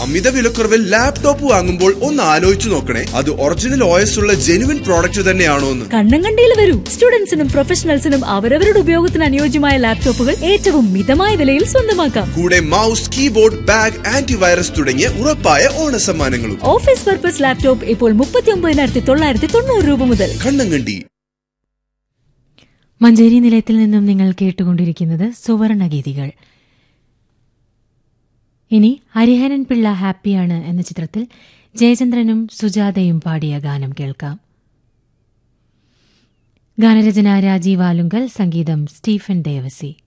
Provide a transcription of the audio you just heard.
അമിത വിലക്കുറവിൽ ലാപ്ടോപ്പ് വാങ്ങുമ്പോൾ ഒന്ന് ആലോചിച്ചു നോക്കണേ അത് ഒറിജിനൽ ഓയസ് ഉള്ള ജെനുവിൻ പ്രോഡക്റ്റ് തന്നെയാണോ എന്ന് കണ്ണങ്കണ്ടിയിൽ വരൂ സ്റ്റുഡൻസിനും പ്രൊഫഷണൽസിനും അവരവരുടെ ഉപയോഗത്തിന് അനുയോജ്യമായ ലാപ്ടോപ്പുകൾ ഏറ്റവും മിതമായ വിലയിൽ സ്വന്തമാക്കാം കൂടെ മൗസ് കീബോർഡ് ബാഗ് ആന്റിവൈറസ് തുടങ്ങിയ ഉറപ്പായ ഓണ സമ്മാനങ്ങളും ഓഫീസ് പർപ്പസ് ലാപ്ടോപ്പ് ഇപ്പോൾ മുപ്പത്തി ഒമ്പതിനായിരത്തി തൊള്ളായിരത്തി തൊണ്ണൂറ് രൂപ മുതൽ കണ്ണങ്കണ്ടി മഞ്ചേരി നിലയത്തിൽ നിന്നും നിങ്ങൾ കേട്ടുകൊണ്ടിരിക്കുന്നത് സുവർണഗീതികൾ ഇനി ഹരിഹരൻ പിള്ള ഹാപ്പിയാണ് എന്ന ചിത്രത്തിൽ ജയചന്ദ്രനും സുജാതയും പാടിയ ഗാനം കേൾക്കാം ഗാനരചന രാജീവ് ആലുങ്കൽ സംഗീതം സ്റ്റീഫൻ ദേവസി